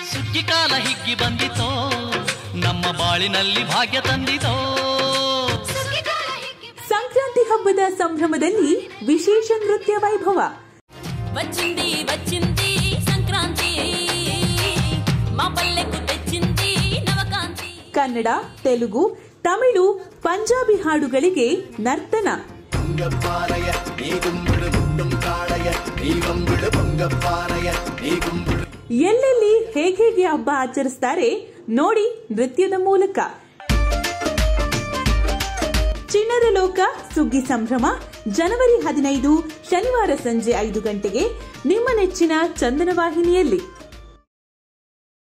ಸುಗ್ಗಿ ಕಾಲ ಹಿಗ್ಗಿ ಬಂದಿತೋ ನಮ್ಮ ಬಾಳಿನಲ್ಲಿ ಭಾಗ್ಯ ತಂದಿತೋ ಸಂಕ್ರಾಂತಿ ಹಬ್ಬದ ಸಂಭ್ರಮದಲ್ಲಿ ವಿಶೇಷ ನೃತ್ಯ ವೈಭವ వచ్చింది వచ్చింది సంక్రాంతి మా పల్లెకు తెచ్చింది నవకాంతి ಕನ್ನಡ ತೆಲುಗು ತಮಿಳು ಪಂಜಾಬಿ ಹಾಡುಗಳಿಗೆ ನರ್ತನ பொங்கப்பானைய நீ கும்பிடு முட்டும் காளைய நீ கும்பிடு பொங்கப்பானைய நீ கும்பிடு ಎಲ್ಲೆಲ್ಲಿ ಹೇಗೆ ಹಬ್ಬ ಆಚರಿಸ್ತಾರೆ ನೋಡಿ ನೃತ್ಯದ ಮೂಲಕ ಚಿನ್ನದ ಲೋಕ ಸುಗ್ಗಿ ಸಂಭ್ರಮ ಜನವರಿ ಹದಿನೈದು ಶನಿವಾರ ಸಂಜೆ ಐದು ಗಂಟೆಗೆ ನಿಮ್ಮ ನೆಚ್ಚಿನ ಚಂದನ ವಾಹಿನಿಯಲ್ಲಿ